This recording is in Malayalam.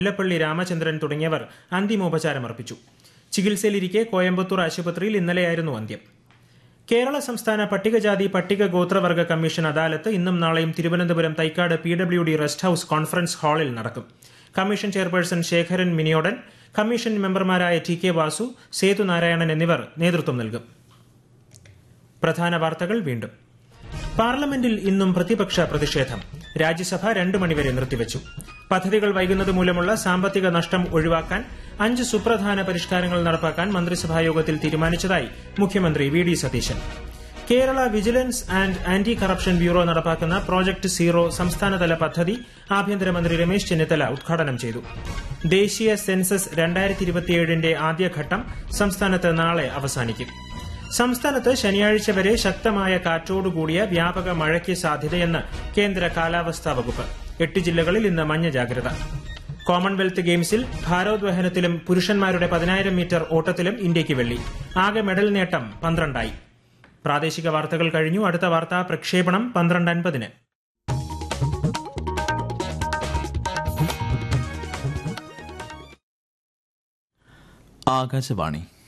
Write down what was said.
മുല്ലപ്പള്ളി രാമചന്ദ്രൻ തുടങ്ങിയവർ അന്തിമോപചാരമർപ്പിച്ചു ചികിത്സയിലിരിക്കെ കോയമ്പത്തൂർ ആശുപത്രിയിൽ ഇന്നലെയായിരുന്നു അന്ത്യം കേരള സംസ്ഥാന പട്ടികജാതി പട്ടിക ഗോത്രവർഗ കമ്മീഷൻ അദാലത്ത് ഇന്നും നാളെയും Thiruvananthapuram Thycaud P W D rest house conference ഹാളിൽ നടക്കും commission chairperson Sekharan Miniyodan commission മെമ്പർമാരായ ടി കെ വാസു സേതു നാരായണൻ എന്നിവർ നേതൃത്വം നൽകും പ്രധാന വാർത്തകൾ വീണ്ടും പാർലമെന്റിൽ ഇന്നും പ്രതിപക്ഷ പ്രതിഷേധം രാജ്യസഭ രണ്ടു മണിവരെ നിർത്തിവച്ചു പദ്ധതികൾ വൈകുന്നത് മൂലമുള്ള സാമ്പത്തിക നഷ്ടം ഒഴിവാക്കാൻ അഞ്ച് സുപ്രധാന പരിഷ്കാരങ്ങൾ നടപ്പാക്കാൻ മന്ത്രിസഭാ യോഗത്തിൽ തീരുമാനിച്ചതായി മുഖ്യമന്ത്രി V D Satheesan Kerala vigilance and anti corruption bureau നടപ്പാക്കുന്ന പ്രോജക്ട് സീറോ സംസ്ഥാനതല പദ്ധതി ആഭ്യന്തരമന്ത്രി രമേശ് ചെന്നിത്തല ഉദ്ഘാടനം ചെയ്തു ദേശീയ സെൻസസ് രണ്ടായിരത്തി ഇരുപത്തിയേഴിന്റെ ആദ്യഘട്ടം സംസ്ഥാനത്ത് നാളെ അവസാനിക്കും സംസ്ഥാനത്ത് ശനിയാഴ്ച വരെ ശക്തമായ കാറ്റോടുകൂടിയ വ്യാപക മഴയ്ക്ക് സാധ്യതയെന്ന് കേന്ദ്ര കാലാവസ്ഥാ വകുപ്പ് എട്ട് ജില്ലകളിൽ ഇന്ന് മഞ്ഞ ജാഗ്രത കോമൺവെൽത്ത് ഗെയിംസിൽ ഭാരോദ്വഹനത്തിലും പുരുഷന്മാരുടെ പതിനായിരം മീറ്റർ ഓട്ടത്തിലും ഇന്ത്യയ്ക്ക് വെള്ളി ആകെ മെഡൽ നേട്ടം പന്ത്രണ്ടായി പ്രാദേശിക വാർത്തകൾ കഴിഞ്ഞു അടുത്ത വാർത്താ പ്രക്ഷേപണം പന്ത്രണ്ട് അൻപതിന് ആകാശവാണി